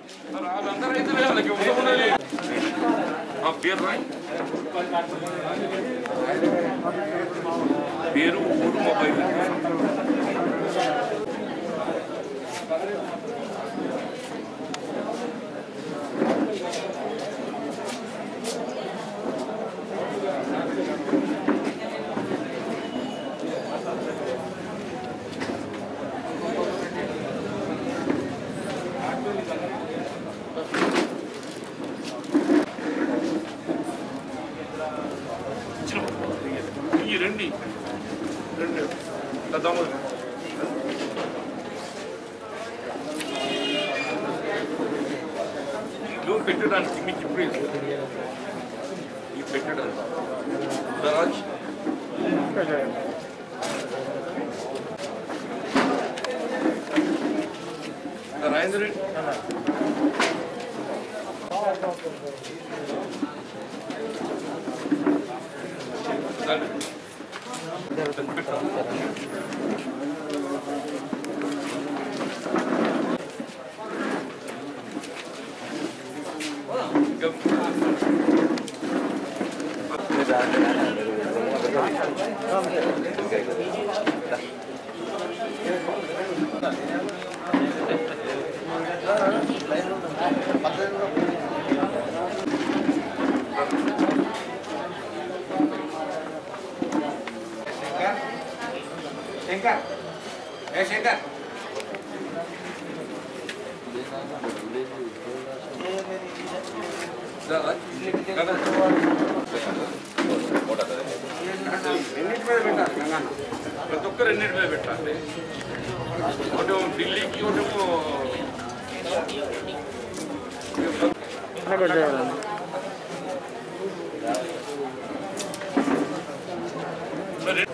మరి వాళ్ళందరూ రైతులే వాళ్ళకి అవసరం ఉన్నది ఆ పేరు రాయి పేరు ఊరు మొబైల్ ఈ రండి రెండు పెద్దాము లోన్ పెట్టడానికి మీకు ఇప్పుడు ఈ పెట్టడానికి రాజ్ రాజేంద్ర రెడ్డి శంకర్ ఏ శంకర్ ఎన్నిటి మీద పెట్టాలి గంగన్న ప్రతి ఒక్కరు ఎన్నిటి మీద పెట్టాలి ఒకటేమో ఢిల్లీకి ఒకటేమో మరి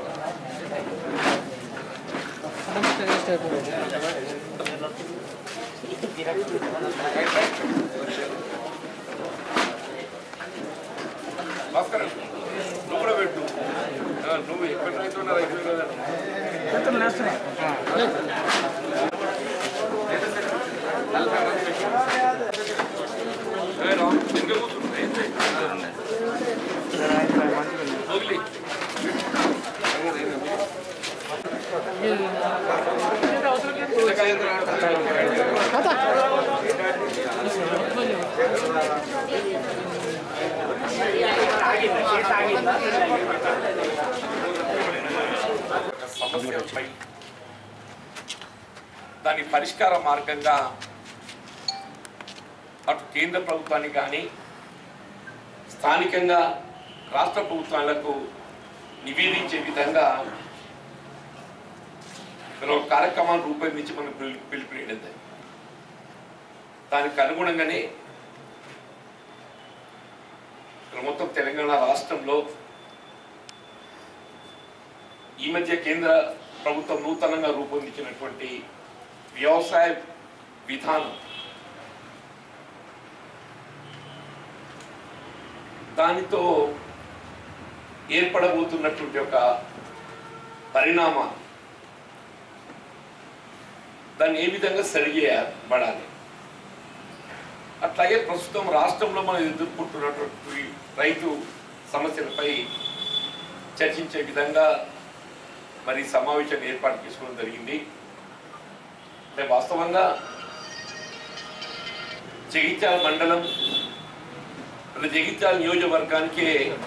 భాస్కర్ నువ్వు కూడా పెట్టు ఆ, నువ్వు ఎక్కడ రైతు ఉన్నా రైతు కదా ఏ రామ్, ఇంకా కూర్చుంటా, ఏంటి? వదిలి. ఒక సమస్యపై దాని పరిష్కార మార్గంగా అటు కేంద్ర ప్రభుత్వానికి కానీ స్థానికంగా రాష్ట్ర ప్రభుత్వాలకు నివేదించే విధంగా మనం ఒక కార్యక్రమాన్ని రూపొందించి మనం పిలు- పిలుపునియడం జరిగింది. దానికి అనుగుణంగానే ఇక్కడ మొత్తం తెలంగాణ రాష్ట్రంలో ఈ మధ్య కేంద్ర ప్రభుత్వం నూతనంగా రూపొందించినటువంటి వ్యవసాయ విధానం దానితో ఏర్పడబోతున్నటువంటి ఒక పరిణామాలు దాన్ని ఏ విధంగా సరిచేయబడాలి అట్లాగే ప్రస్తుతం రాష్ట్రంలో మనం ఎదుర్కొంటున్నటువంటి రైతు సమస్యలపై చర్చించే విధంగా మరి సమావేశం ఏర్పాటు చేసుకోవడం జరిగింది అంటే వాస్తవంగా జగిత్యాల మండలం మన జగిత్యాల నియోజకవర్గానికి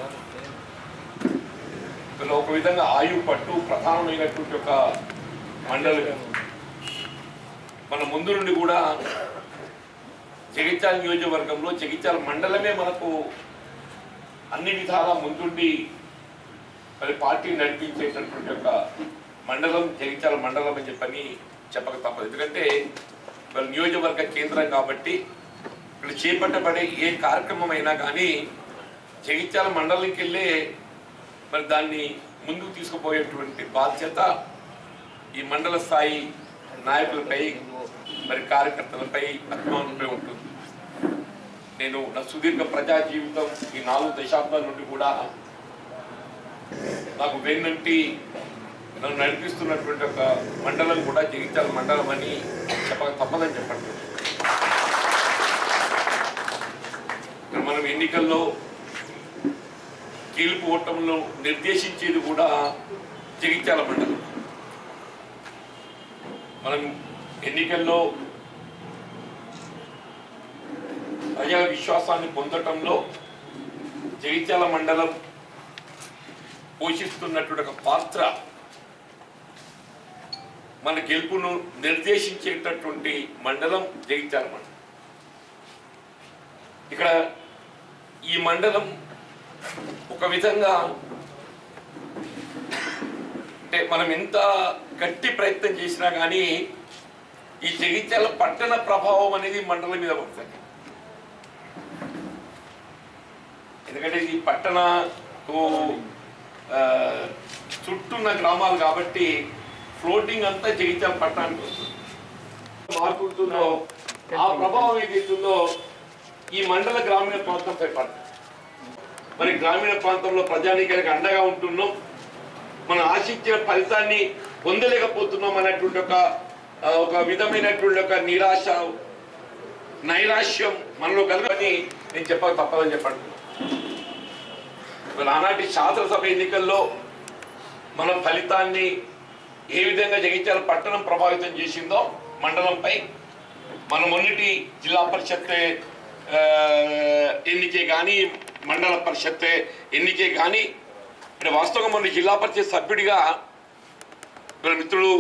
ఇలా ఒక విధంగా ఆయువు పట్టు ప్రధానమైనటువంటి ఒక మండలం మన ముందు నుండి కూడా జగిత్యాల నియోజకవర్గంలో జగిత్యాల మండలమే మనకు అన్ని విధాల ముందుండి మరి పార్టీ నడిపించేటటువంటి ఒక మండలం జగిత్యాల మండలం అని చెప్పని చెప్పక తప్పదు ఎందుకంటే మరి నియోజకవర్గ కేంద్రం కాబట్టి ఇక్కడ చేపట్టబడే ఏ కార్యక్రమం అయినా కానీ జగిత్యాల మండలంకి వెళ్ళే మరి దాన్ని ముందుకు తీసుకుపోయేటువంటి బాధ్యత ఈ మండల స్థాయి నాయకులపై మరి కార్యకర్తలపై అభిమానులపై ఉంటుంది నేను నా సుదీర్ఘ ప్రజా జీవితం ఈ నాలుగు దశాబ్దాల నుండి కూడా నాకు వెన్నంటి నన్ను నడిపిస్తున్నటువంటి ఒక మండలం కూడా జగిత్యాల మండలం అని చెప్పక తప్పదని చెప్పండి మనం ఎన్నికల్లో గెలుపు ఓటములను నిర్దేశించేది కూడా జగిత్యాల మండలం మనం ఎన్నికల్లో ప్రజల విశ్వాసాన్ని పొందటంలో జగిత్యాల మండలం పోషిస్తున్నటువంటి ఒక పాత్ర మన గెలుపును నిర్దేశించేటటువంటి మండలం జగిత్యాల మండలం ఇక్కడ ఈ మండలం ఒక విధంగా అంటే మనం ఎంత గట్టి ప్రయత్నం చేసినా కానీ ఈ జగిత్యాల పట్టణ ప్రభావం అనేది మండలం మీద పడుతుంది ఎందుకంటే ఇది పట్టణకు ఆ, చుట్టూన్న గ్రామాలు కాబట్టి ఫ్లోటింగ్ అంతా జగిత్యాల పట్టణానికి వస్తుంది మార్పు ఉంటుందో ఆ ప్రభావం ఏదైతుందో ఈ మండల గ్రామీణ ప్రాంతంపై పడుతుంది మరి గ్రామీణ ప్రాంతంలో ప్రజానీకానికి అండగా ఉంటున్నాం మనం ఆశించిన ఫలితాన్ని పొందలేకపోతున్నాం అనేటువంటి ఒక ఆ, ఒక విధమైనటువంటి ఒక నిరాశ నైరాశ్యం మనలో కలగని నేను చెప్పక తప్పదని చెప్పండి మరి ఆనాటి శాసనసభ ఎన్నికల్లో మన ఫలితాన్ని ఏ విధంగా జగిత్యాల పట్టణం ప్రభావితం చేసిందో మండలంపై మన మొన్నటి జిల్లా పరిషత్ ఆ, ఎన్నికే కానీ మండల పరిషత్ ఎన్నికే కానీ అంటే వాస్తవంగా మొన్న జిల్లా పరిషత్ సభ్యుడిగా వీళ్ళ మిత్రుడు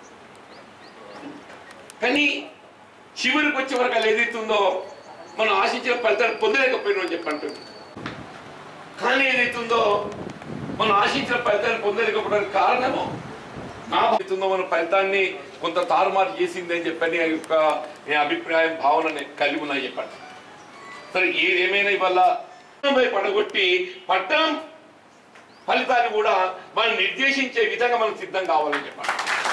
కానీ చివరికి వచ్చే వరకు అది ఏదైతుందో మనం ఆశించిన ఫలితాలు పొందలేకపోయినాం అని చెప్పి అంటుంది కానీ ఏదైతుందో మనం ఆశించిన ఫలితాన్ని పొందలేకపోవడానికి కారణము నా అవుతుందో మన ఫలితాన్ని కొంత తారుమారు చేసింది అని చెప్పని ఆ యొక్క నేను అభిప్రాయం భావన నేను కలిగి ఉన్నా చెప్పండి సరే ఏదేమైనా ఇవాళ పట్టణంపై పడగొట్టి పట్టణం ఫలితాన్ని కూడా మనం నిర్దేశించే విధంగా మనం సిద్ధం కావాలని చెప్పండి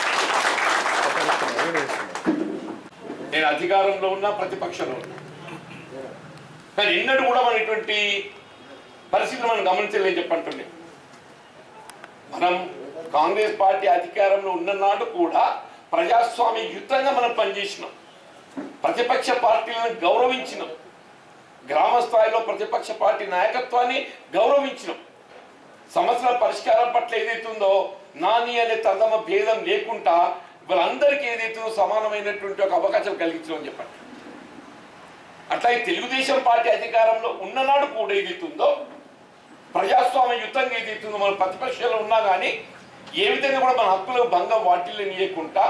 నేను అధికారంలో ఉన్నా ప్రతిపక్షంలో ఉన్నా కానీ ఎన్నడూ కూడా మన ఇటువంటి పరిస్థితులు మనం గమనించలేని చెప్పంటుండే మనం కాంగ్రెస్ పార్టీ అధికారంలో ఉన్ననాడు కూడా ప్రజాస్వామ్య యుద్ధంగా మనం పనిచేసినాం ప్రతిపక్ష పార్టీలను గౌరవించినాం గ్రామ స్థాయిలో ప్రతిపక్ష పార్టీ నాయకత్వాన్ని గౌరవించినాం సమస్యల పరిష్కారం పట్ల ఏదైతుందో నాని అనే తదమ భేదం లేకుండా వాళ్ళందరికీ ఏదైతుందో సమానమైనటువంటి ఒక అవకాశం కలిగించడం చెప్పండి అట్లాగే తెలుగుదేశం పార్టీ అధికారంలో ఉన్ననాడు కూడా ఏదైతుందో ప్రజాస్వామ్య యుద్ధంగా ఏదైతుందో మన ప్రతిపక్షంలో ఉన్నా కానీ ఏ విధంగా కూడా మన హక్కులకు భంగం వాటిల్ని నీయకుండా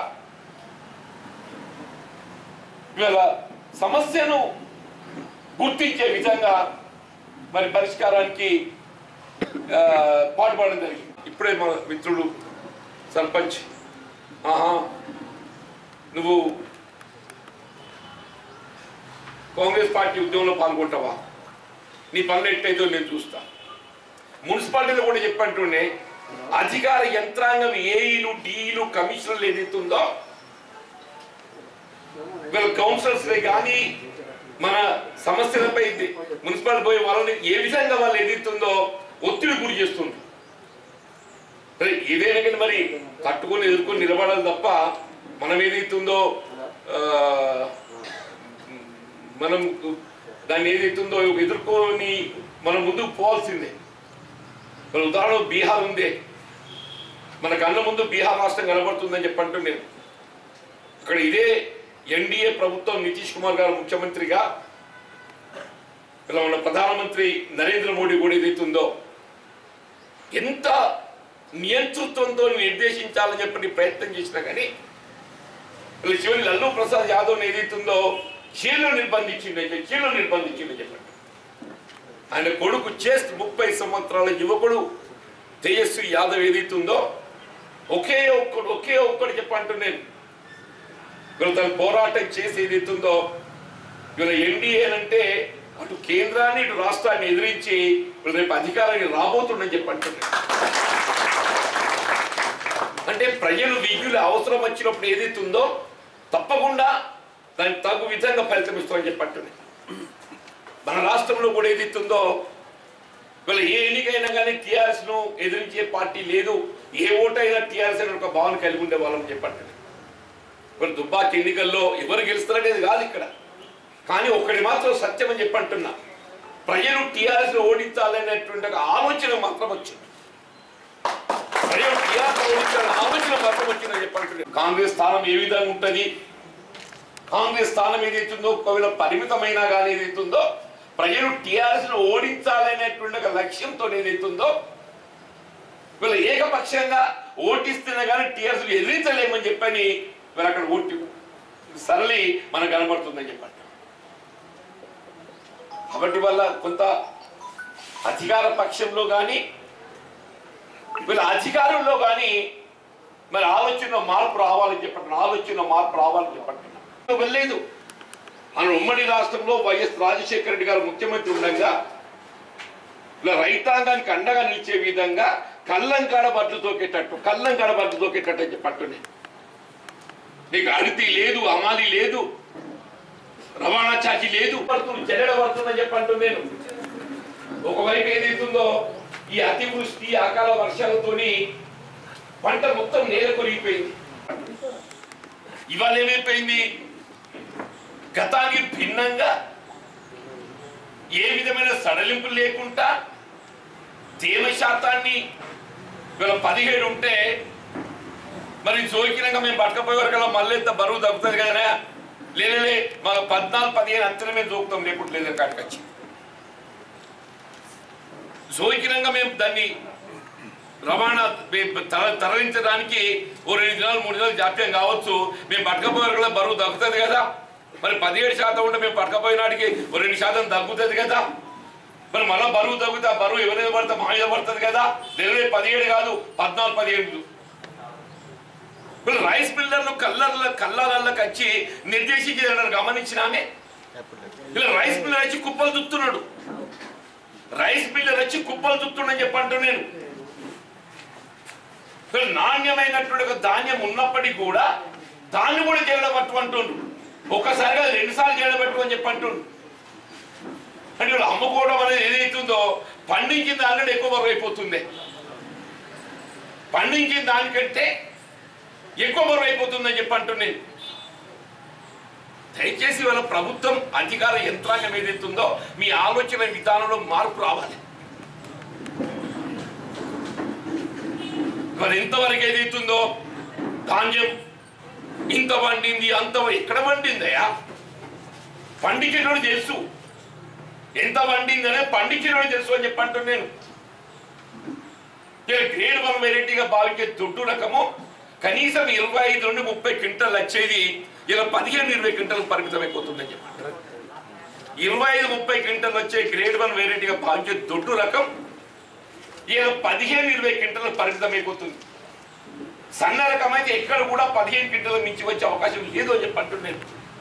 ఇవాళ సమస్యను గుర్తించే విధంగా మరి పరిష్కారానికి ఆ, పాటుపడడం జరిగింది ఇప్పుడే మన మిత్రుడు సర్పంచ్ ఆహా నువ్వు కాంగ్రెస్ పార్టీ ఉద్యమంలో పాల్గొంటావా నీ పనులు ఎట్టయితో నేను చూస్తా మున్సిపాలిటీలో కూడా చెప్పంటుండే అధికార యంత్రాంగం ఏఈలు డిఈలు కమిషనర్లు ఏదైతే ఉందో వీళ్ళ కౌన్సిలర్స్ కానీ మన సమస్యలపై మున్సిపాలిటీ పోయే వాళ్ళని ఏ విధంగా వాళ్ళు ఏదైతుందో ఒత్తిడి గురి చేస్తుంది మరి ఏదైనా కానీ మరి తట్టుకొని ఎదుర్కొని నిలబడాలి తప్ప మనం ఏదైతుందో ఆ, మనం దాన్ని ఏదైతుందో ఎదుర్కొని మనం ముందుకు పోవాల్సిందే మన ఉదాహరణ బీహార్ ఉందే మన కళ్ళ ముందు బీహార్ రాష్ట్రం కనబడుతుందని చెప్పంటూ నేను అక్కడ ఇదే ఎన్డీఏ ప్రభుత్వం నితీష్ కుమార్ గారు ముఖ్యమంత్రిగా ఇలా మన ప్రధానమంత్రి నరేంద్ర మోడీ కూడా ఏదైతుందో ఎంత నియంతృత్వంతో నిర్దేశించాలని చెప్పని ప్రయత్నం చేసినా కానీ వీళ్ళ చివరి లల్లు ప్రసాద్ యాదవ్ ఏదైతుందో చీరలు నిర్బంధించింది చీరలు నిర్బంధించింది చెప్పండి ఆయన కొడుకు చేస్త్ ముప్పై సంవత్సరాల యువకుడు తేజస్వి యాదవ్ ఏదైతుందో ఒకే ఒక్కడు ఒకే ఒక్కడు చెప్పంటూ నేను వీళ్ళు తన పోరాటం చేసి ఏదైతుందో వీళ్ళ ఎన్డీఏ అంటే అటు కేంద్రాన్ని ఇటు రాష్ట్రాన్ని ఎదిరించి వీళ్ళు రేపు అధికారానికి రాబోతుండని చెప్పంటున్నాను అంటే ప్రజలు విజ్ఞులు అవసరం వచ్చినప్పుడు ఏదైతుందో తప్పకుండా దానికి తగు విధంగా ఫలితం ఇస్తామని చెప్పంటున్నాయి మన రాష్ట్రంలో కూడా ఏదైతుందో వీళ్ళ ఏ ఎన్నికైనా కానీ టీఆర్ఎస్ ను ఎదిరించే పార్టీ లేదు ఏ ఓటైనా టీఆర్ఎస్ అనే ఒక భావన కలిగి ఉండే వాళ్ళని చెప్పండి మరి దుబ్బాకి ఎన్నికల్లో ఎవరు గెలుస్తారనేది కాదు ఇక్కడ కానీ ఒక్కటి మాత్రం సత్యం అని చెప్పంటున్నా ప్రజలు టీఆర్ఎస్ ఓడించాలనేటువంటి ఒక ఆలోచన మాత్రం వచ్చింది ప్రజలు టీఆర్ఎస్ ఓడించాలనే ఆలోచన మాత్రం వచ్చిందని చెప్పంటున్నాను కాంగ్రెస్ స్థానం ఏ విధంగా ఉంటుంది కాంగ్రెస్ స్థానం ఏదైతుందో ఒకవేళ పరిమితమైన కానీ ఏదైతుందో ప్రజలు టీఆర్ఎస్ ను ఓడించాలనేటువంటి ఒక లక్ష్యంతో ఏదైతుందో వీళ్ళు ఏకపక్షంగా ఓటిస్తేనే కానీ టీఆర్ఎస్ ఎదిరించలేమని చెప్పని వీళ్ళు అక్కడ ఓటి సరళి మనకు కనబడుతుందని చెప్పండి కాబట్టి వల్ల కొంత అధికార పక్షంలో కానీ వీళ్ళ అధికారంలో కానీ మరి ఆలోచన మార్పు రావాలని చెప్పండి ఆలోచన మార్పు రావాలని చెప్పండి వెళ్ళలేదు మన ఉమ్మడి రాష్ట్రంలో వైఎస్ రాజశేఖర రెడ్డి గారు ముఖ్యమంత్రి ఉండగా ఇలా రైతాంగానికి అండగా నిలిచే విధంగా కల్లంకాడ బడ్లు తోకేటట్టు కల్లంకాడ బడ్లు తోకేటట్టు అని చెప్పట్టునే నీకు అడితి లేదు అమాలి లేదు రవాణా ఛార్జీ లేదు పడుతుంది చెల్లెడ పడుతుందని చెప్పంటూ నేను ఒకవైపు ఏదైతుందో ఈ అతివృష్టి అకాల వర్షాలతోని పంట మొత్తం నేల కొరిగిపోయింది ఇవాళ ఏమైపోయింది గతానికి భిన్నంగా ఏ విధమైన సడలింపు లేకుండా తేమ శాతాన్ని వీళ్ళ పదిహేడు ఉంటే మరి జోకినంగా మేము పట్టుకపోయే వరకు మళ్ళీ ఎంత బరువు తగ్గుతుంది కదా లేదే మాకు పద్నాలుగు పదిహేను అంతనే మేము జోకుతాం లేకుండా లేదని కాడికి వచ్చి జోకినంగా మేము దాన్ని రవాణా మేము తర- తరలించడానికి ఓ రెండు దినాలు మూడు దినాలు జాప్యం కావచ్చు మేము పట్టుకపోయే వరకు బరువు తగ్గుతుంది కదా మరి పదిహేడు శాతం ఉంటే మేము పట్టుకపోయినాడికి ఓ రెండు శాతం తగ్గుతుంది కదా మరి మళ్ళీ బరువు తగ్గుతా బరువు ఎవరైనా పడితే మా మీద పడుతుంది కదా లేదా పదిహేడు కాదు పద్నాలుగు పదిహేడు వీళ్ళు రైస్ మిల్లర్లు కల్లర్ల కల్లాలకి వచ్చి నిర్దేశించి గమనించినామే ఇలా రైస్ మిల్లర్ వచ్చి కుప్పలు దుత్తున్నాడు రైస్ మిల్లర్ వచ్చి కుప్పలు దుత్తుండని చెప్పంటూ నేను వీళ్ళు నాణ్యమైనటువంటి ఒక ధాన్యం ఉన్నప్పటికీ కూడా దాన్ని కూడా చేయడం అంటుండ్రు ఒక్కసారిగా రెండు సార్లు చేయడం పెట్టు అని చెప్పంటుండ్రు అంటే వీళ్ళు అమ్ముకోవడం అనేది ఏదైతుందో పండించిన దానికంటే ఎక్కువ బరువు అయిపోతుంది పండించిన దానికంటే ఎక్కువ బరువు అయిపోతుందని చెప్పి అంటున్నాను దయచేసి వాళ్ళ ప్రభుత్వం అధికార యంత్రాంగం ఏదైతుందో మీ ఆలోచన విధానంలో మార్పు రావాలి మరి ఎంతవరకు ఏదైతుందో ధాన్యం ఇంత పండింది అంత ఎక్కడ పండిందయా పండించేటోడు తెలుసు ఎంత పండిందనే పండించేటోడు తెలుసు అని చెప్పి అంటున్నాను ఇక గ్రేడ్ వన్ వెరైటీగా భావించే దొడ్డు రకము కనీసం ఇరవై ఐదు నుండి ముప్పై క్వింటల్ వచ్చేది ఇలా పదిహేను ఇరవై క్వింటల్ పరిమితం అయిపోతుందని చెప్పండి ఇరవై ఐదు ముప్పై క్వింటల్ వచ్చే గ్రేడ్ వన్ వెరైటీగా భావించే దొడ్డు రకం ఇలా పదిహేను ఇరవై క్వింటల్ పరిమితం అయిపోతుంది సన్న రకం అయితే ఎక్కడ కూడా పదిహేను క్వింటల్ మించి వచ్చే అవకాశం లేదు అని చెప్పి అంటున్నాను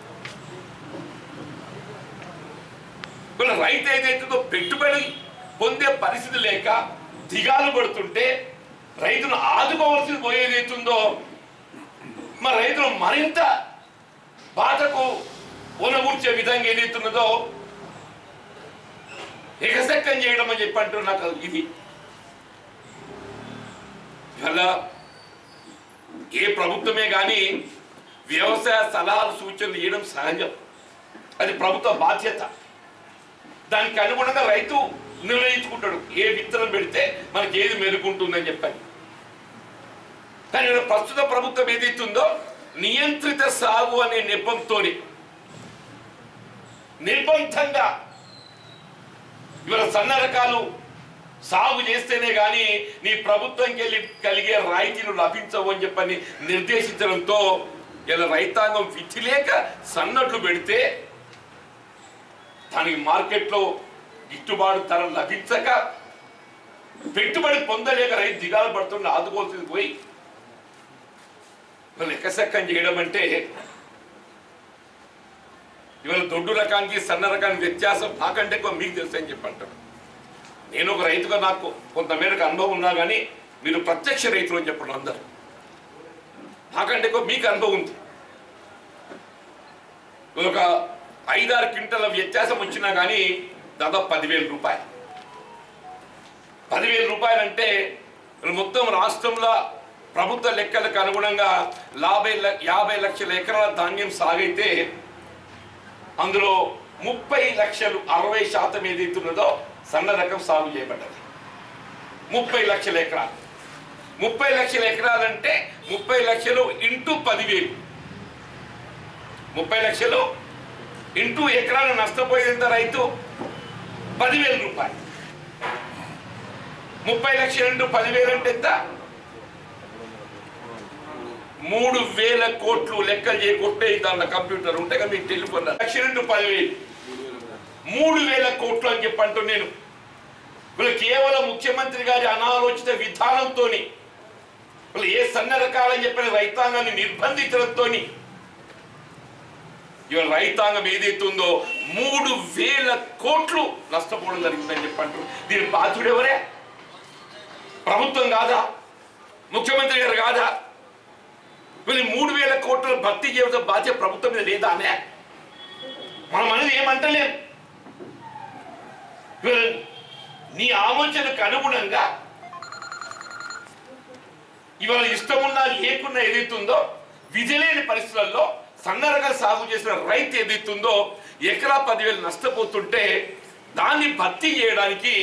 వీళ్ళ రైతు ఏదైతుందో పెట్టుబడి పొందే పరిస్థితి లేక దిగాలు పడుతుంటే రైతును ఆదుకోవాల్సి పోయేదైతుందో మరి రైతులు మరింత బాధకు ఉనగూర్చే విధంగా ఏదైతున్నదో ఎగసెక్కం చేయడం అని చెప్పి అంటూ నాకు ఇది ఇవాళ ఏ ప్రభుత్వమే కానీ వ్యవసాయ సలహాలు సూచనలు ఇవ్వడం సహజం అది ప్రభుత్వ బాధ్యత దానికి అనుగుణంగా రైతు నిర్ణయించుకుంటాడు ఏ విత్తనం పెడితే మనకి ఏది మెరుగుంటుందని చెప్పని కానీ ఇక్కడ ప్రస్తుత ప్రభుత్వం ఏదైతుందో నియంత్రిత సాగు అనే నెపంతో నిర్బంధంగా ఇవాళ సన్న రకాలు సాగు చేస్తేనే కానీ నీ ప్రభుత్వంకి వెళ్ళి కలిగే రాయితీలు లభించవు అని చెప్పని నిర్దేశించడంతో ఇలా రైతాంగం విధి లేక సన్నట్లు పెడితే దానికి మార్కెట్లో గిట్టుబాటు ధర లభించక పెట్టుబడి పొందలేక రైతు దిగాలు పడుతుండే ఆదుకోవాల్సింది పోయి ఇవాళ ఎక్కసెక్కం చేయడం అంటే ఇవాళ దొడ్డు రకానికి సన్న రకానికి వ్యత్యాసం నాకంటే ఎక్కువ మీకు తెలుసు అని చెప్పి అంటారు నేను ఒక రైతుగా నాకు కొంతమేరకు అనుభవం ఉన్నా కానీ మీరు ప్రత్యక్ష రైతులు అని చెప్పండి అందరు నాకంటే ఎక్కువ మీకు అనుభవం ఉంది ఒక ఐదారు క్వింటల వ్యత్యాసం వచ్చినా కానీ దాదాపు పదివేల రూపాయలు పదివేల రూపాయలు అంటే మొత్తం రాష్ట్రంలో ప్రభుత్వ లెక్కలకు అనుగుణంగా యాభై ల- యాభై లక్షల ఎకరాల ధాన్యం సాగైతే అందులో ముప్పై లక్షలు అరవై శాతం ఏదైతున్నదో సన్న రకం సాగు చేయబడ్డది ముప్పై లక్షల ఎకరాలు ముప్పై లక్షల ఎకరాలంటే ముప్పై లక్షలు ఇంటూ పదివేలు ముప్పై లక్షలు ఇంటూ ఎకరాలు నష్టపోయేంత రైతు పదివేల రూపాయలు ముప్పై లక్షలు ఇంటూ పదివేలు అంటే ఎంత మూడు వేల కోట్లు లెక్కలు చేయకొట్టే దాని కంప్యూటర్ ఉంటే కదా మీకు టెలిఫోన్ లక్షలు ఇంటూ పదివేలు మూడు వేల కోట్లు అని చెప్పంటూ నేను వీళ్ళు కేవలం ముఖ్యమంత్రి గారి అనాలోచిత విధానంతో వీళ్ళు ఏ సన్న రకాలని చెప్పిన రైతాంగాన్ని నిర్బంధించడంతో ఇవాళ రైతాంగం ఏదైతే ఉందో మూడు వేల కోట్లు నష్టపోవడం జరిగిందని చెప్పంటారు దీని బాధ్యుడు ఎవరే ప్రభుత్వం కాదా ముఖ్యమంత్రి గారు కాదా వీళ్ళు మూడు వేల కోట్లు భర్తీ చేయడం బాధ్యత ప్రభుత్వం మీద లేదా అనే మనం అనేది ఏమంటలేం వీళ్ళు నీ ఆలోచనకు అనుగుణంగా ఇవాళ ఇష్టమున్నా లేకున్నా ఏదైతుందో విధిలేని పరిస్థితులలో సన్నరగా సాగు చేసిన రైతు ఏదైతుందో ఎకరా పదివేలు నష్టపోతుంటే దాన్ని భర్తీ చేయడానికి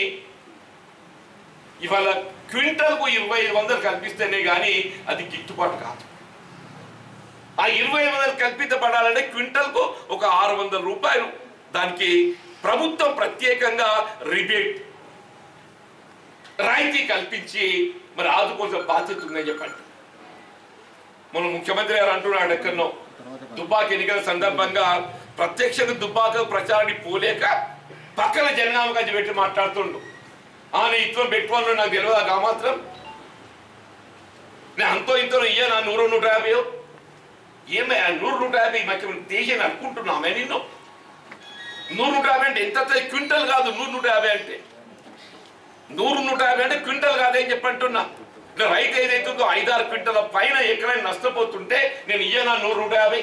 ఇవాళ క్వింటల్కు ఇరవై ఐదు వందలు కల్పిస్తేనే కానీ అది గిట్టుబాటు కాదు ఆ ఇరవై ఐదు వందలు కల్పించబడాలంటే క్వింటల్కు ఒక ఆరు వందల రూపాయలు దానికి ప్రభుత్వం ప్రత్యేకంగా రిబేట్ రాయితీ కల్పించి మరి ఆదుకోవాల్సిన బాధ్యత ఉందని చెప్పండి మన ముఖ్యమంత్రి గారు అంటున్నాడు ఎక్కడనో దుబ్బాక ఎన్నికల సందర్భంగా ప్రత్యక్షంగా దుబ్బాక ప్రచారానికి పోలేక పక్కన జనగామ కంచి పెట్టి మాట్లాడుతుండు ఆ నేను ఇతను పెట్టుకోవాలని నాకు తెలియదు ఆ మాత్రం నేను అంతో ఇంతో ఇయ్య నా నూరు నూట యాభై ఏమయ్యా నూరు నూట యాభై మధ్య దేశాన్ని అనుకుంటున్నామే నిన్ను నూరు నూట యాభై అంటే ఎంత వస్తుంది? క్వింటల్ కాదు నూరు నూట యాభై అంటే నూరు నూట యాభై అంటే క్వింటల్ కాదే చెప్పంటున్నా ఇట్లా రైతు ఏదైతుందో ఐదారు క్వింటల పైన ఎక్కడైనా నష్టపోతుంటే నేను ఇయ్యనా నూరు నూట యాభై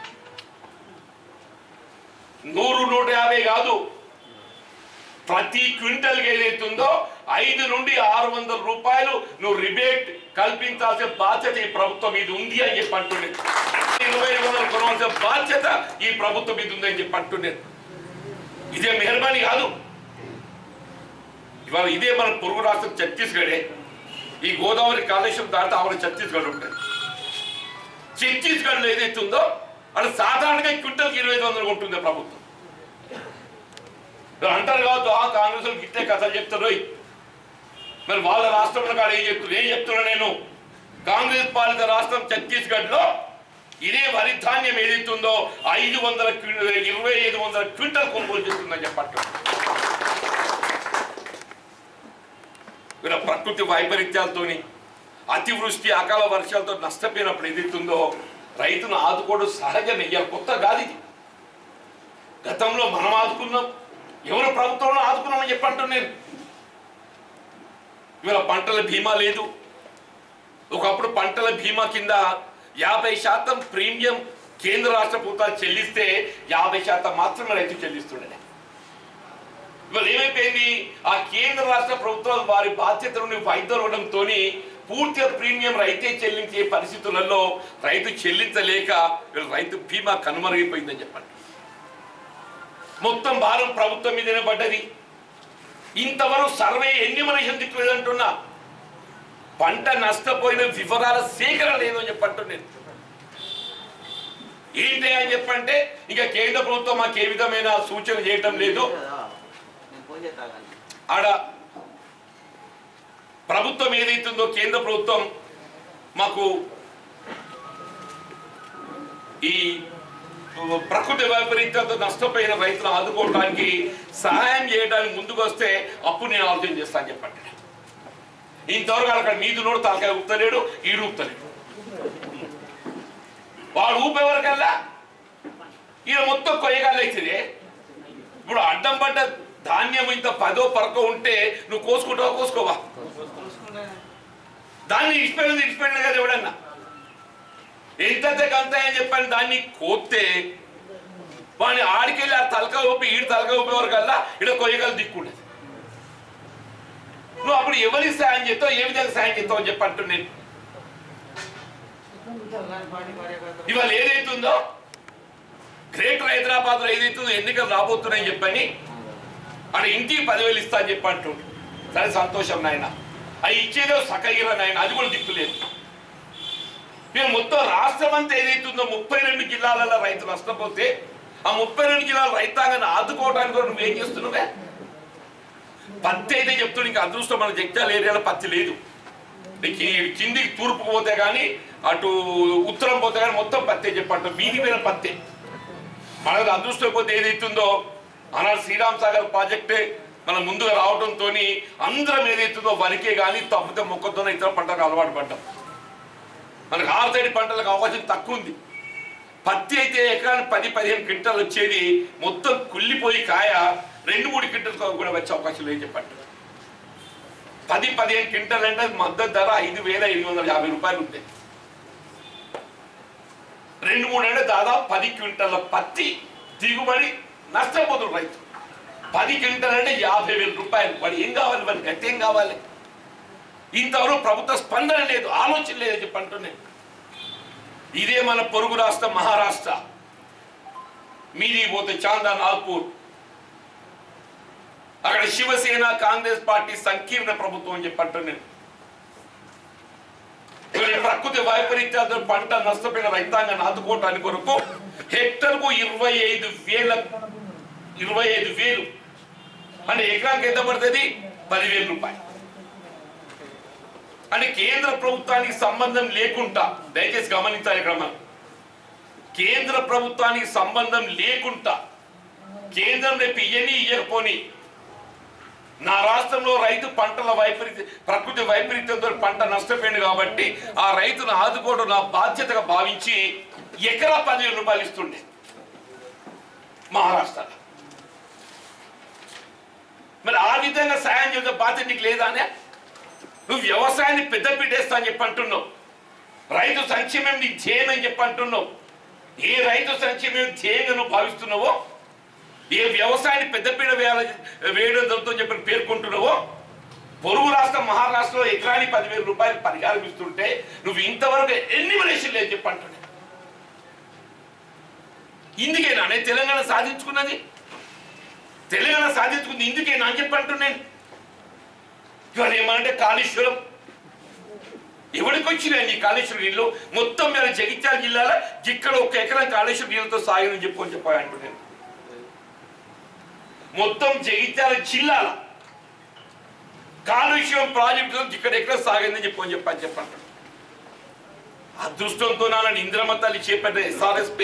నూరు నూట యాభై కాదు ప్రతి క్వింటల్ ఏదైతుందో ఐదు నుండి ఆరు వందల రూపాయలు నువ్వు రిబేట్ కల్పించాల్సిన బాధ్యత ఈ ప్రభుత్వం మీద ఉంది అని చెప్పి అంటున్నాను ఇరవై ఐదు వందలు కొనవలసిన బాధ్యత ఈ ప్రభుత్వం మీద ఉంది అని చెప్పి అంటున్నాను ఇదే మెహర్బానీ కాదు ఇవాళ ఇదే మన పొరుగు రాష్ట్రం ఛత్తీస్గఢే ఈ గోదావరి కాళేశ్వరం దాటితే ఆవిడ ఛత్తీస్గఢ్ ఉంటుంది ఛత్తీస్గఢ్లో ఏదైతే ఉందో అది సాధారణంగా క్వింటల్కి ఇరవై ఐదు వందలు ఉంటుంది ప్రభుత్వం మీరు అంటారు కావద్దు ఆ కాంగ్రెస్ వాళ్ళకి ఇట్టే కథలు చెప్తారు ఓయ్. మరి వాళ్ళ రాష్ట్రంలో కాదు ఏం చెప్తున్నారు ఏం చెప్తున్నా నేను కాంగ్రెస్ పాలిత రాష్ట్రం ఛత్తీస్గఢ్ లో ఇదే వరి ధాన్యం ఏదైతుందో ఐదు వందల క్వింటల్ ఇరవై ఐదు వందల క్వింటల్ కొనుగోలు చేస్తుందని చెప్పట్టు వీళ్ళ ప్రకృతి వైపరీత్యాలతోని అతివృష్టి అకాల వర్షాలతో నష్టపోయినప్పుడు ఏదైతుందో రైతును ఆదుకోవడం సహజమే ఇవాళ కొత్త కాదు ఇది గతంలో మనం ఆదుకున్నాం ఎవరు ప్రభుత్వంలో ఆదుకున్నామని చెప్పంటు నేను ఇవాళ పంటల బీమా లేదు ఒకప్పుడు పంటల బీమా కింద యాభై శాతం ప్రీమియం కేంద్ర రాష్ట్ర ప్రభుత్వాలు చెల్లిస్తే యాభై శాతం మాత్రమే రైతు చెల్లిస్తుండే ఇవాళ ఏమైపోయింది ఆ కేంద్ర రాష్ట్ర ప్రభుత్వాలు వారి బాధ్యత నుండి వైద్యులవడంతో పూర్తిగా ప్రీమియం రైతే చెల్లించే పరిస్థితులలో రైతు చెల్లించలేక వీళ్ళ రైతు బీమా కనుమరుగైపోయిందని చెప్పండి మొత్తం భారం ప్రభుత్వం మీదనే పడ్డది ఇంతవరకు సర్వే ఎన్ని మనిషి దిక్కులేదంటున్నా పంట నష్టపోయిన వివరాల సేకరణ లేదని చెప్పంటు నేను ఏంటి అని చెప్పంటే ఇంకా కేంద్ర ప్రభుత్వం మాకు ఏ విధమైన సూచన చేయటం లేదు నేను ఫోన్ చేస్తా కానీ ఆడ ప్రభుత్వం ఏదైతుందో కేంద్ర ప్రభుత్వం మాకు ఈ ప్రకృతి వైపరీత్యంతో నష్టపోయిన రైతులు ఆదుకోవడానికి సహాయం చేయడానికి ముందుకు వస్తే అప్పుడు నేను ఆలోచన చేస్తాను చెప్పండి ఇంతవరకు అక్కడ మీది నోడు తలకాయ ఊపుతలేడు ఈడు ఊపుతలేడు వాడు ఊపేవరకల్లా ఈయన మొత్తం కొయ్యగాలైతుంది ఇప్పుడు అడ్డం పడ్డ ధాన్యం ఇంత పదో పరకో ఉంటే నువ్వు కోసుకుంటావా కోసుకోవా దాన్ని ఇడిచిపోయినది ఇడిచిపోయిన కదా ఎవడన్నా ఎంత కంత అని చెప్పాను దాన్ని కోస్తే వాడిని ఆడికెళ్ళి ఆ తలక ఊపి ఈడు తలక ఊపేవారు కల్లా ఇక్కడ కొయ్యగల దిక్కుండదు నువ్వు అప్పుడు ఎవరికి సాయం చేస్తావు ఏ విధంగా సాయం చేస్తావు అని చెప్పి అంటున్నాను నేను ఇవాళ ఏదైతుందో గ్రేటర్ హైదరాబాద్ లో ఏదైతుందో ఎన్నికలు రాబోతున్నాయని చెప్పని అక్కడ ఇంటికి పదివేలు ఇస్తా అని చెప్పి అంటుండు సరే సంతోషం నాయన అవి ఇచ్చేదో సకగిర నాయన అది కూడా దిక్కులేదు మీరు మొత్తం రాష్ట్రం అంతా ఏదైతుందో ముప్పై రెండు జిల్లాలలో రైతు నష్టపోతే ఆ ముప్పై రెండు జిల్లాల రైతాంగాన్ని ఆదుకోవడానికి కూడా నువ్వేం చేస్తున్నావే పత్తి అయితే చెప్తున్నా ఇంకా అదృష్టం మన జగ్జాల ఏరియాలో పత్తి లేదు నీకు ఈ కిందికి తూర్పు పోతే కానీ అటు ఉత్తరం పోతే కానీ మొత్తం పత్తే చెప్పంట మీది మీద పత్తే మనకు అదృష్టం పోతే ఏదైతుందో ఆనాడు శ్రీరామ్ సాగర్ ప్రాజెక్టే మన ముందుగా రావడంతో అందరం ఏదైతుందో వరికే కానీ తప్పితే మొక్కతోనే ఇతర పంటలకు అలవాటు పడ్డాం మనకు ఆరుతడి పంటలకు అవకాశం తక్కువ ఉంది పత్తి అయితే ఎకరానికి పది పదిహేను క్వింటాలు వచ్చేది మొత్తం కుళ్ళిపోయి కాయ రెండు మూడు క్వింటల్ కూడా వచ్చే అవకాశం లేదు చెప్పండి పది పదిహేను క్వింటల్ అంటే మద్దతు ధర ఐదు వేల ఎనిమిది వందల యాభై రూపాయలు ఉంది రెండు మూడు అంటే దాదాపు పది క్వింటల పత్తి దిగుబడి నష్టపోతుంది రైతు పది క్వింటల్ అంటే యాభై వేల రూపాయలు వాడు ఏం కావాలి వాడికి గట్టి ఏం కావాలి ఇంతవరకు ప్రభుత్వ స్పందన లేదు ఆలోచన లేదని చెప్పి అంటున్నాను ఇదే మన పొరుగు రాష్ట్రం మహారాష్ట్ర మీది పోతే చాందా నాగ్పూర్ అక్కడ శివసేన కాంగ్రెస్ పార్టీ సంకీర్ణ ప్రభుత్వం అని చెప్పి అంటున్నాను వీళ్ళ ప్రకృతి వైపరీత్యాలతో పంట నష్టపోయిన రైతాంగాన్ని ఆదుకోవటానికి కొరకు హెక్టర్కు ఇరవై ఐదు వేల ఇరవై ఐదు వేలు అంటే ఎకరానికి ఎంత పడుతుంది పదివేల రూపాయలు అంటే కేంద్ర ప్రభుత్వానికి సంబంధం లేకుండా దయచేసి గమనించాలి ఇక్కడ మనం కేంద్ర ప్రభుత్వానికి సంబంధం లేకుండా కేంద్రం రేపు ఇయ్యని ఇయ్యకపోని నా రాష్ట్రంలో రైతు పంటల వైపరీత్య ప్రకృతి వైపరీత్యంతో పంట నష్టపోయింది కాబట్టి ఆ రైతును ఆదుకోవడం నా బాధ్యతగా భావించి ఎకరా పదివేల రూపాయలు ఇస్తుండే మహారాష్ట్రలో మరి ఆ విధంగా సాయం చేసే బాధ్యత నీకు లేదానే నువ్వు వ్యవసాయాన్ని పెద్ద పెట్టేస్తా అని చెప్పి అంటున్నావు రైతు సంక్షేమం నీ ధ్యేయం అని చెప్పి అంటున్నావు ఏ రైతు సంక్షేమం ధ్యేయంగా నువ్వు భావిస్తున్నావో ఏ వ్యవసాయాన్ని పెద్దపీడ వేయాలి వేయడం జరుగుతుందని చెప్పి పేర్కొంటున్నావో పొరుగు రాష్ట్రం మహారాష్ట్రలో ఎకరానికి పదివేల రూపాయలు పరిహారం ఇస్తుంటే నువ్వు ఇంతవరకు ఎన్ని మనిషిలు లేదు చెప్పి అంటున్నా ఇందుకేనా నేను తెలంగాణ సాధించుకున్నది తెలంగాణ సాధించుకుంది ఇందుకేనా అని చెప్పి అంటున్నాను ఇవాళ ఏమంటే కాళేశ్వరం ఎవరికి వచ్చినాయి నీ కాళేశ్వరం నీళ్ళు మొత్తం మీద జగిత్యాల జిల్లాలో ఇక్కడ ఒక ఎకరం కాళేశ్వరం నీళ్ళతో సాగని చెప్పుకొని చెప్పాలి అంటున్నాను మొత్తం జగిత్యాల జిల్లాల కాలుష్యం ప్రాజెక్టు ఇక్కడ ఎక్కడ సాగిందని చెప్పుకొని చెప్పని చెప్పండి అదృష్టంతో నాన్న ఇంద్రమ్మ తల్లి చేపట్ట ఎస్ఆర్ఎస్పి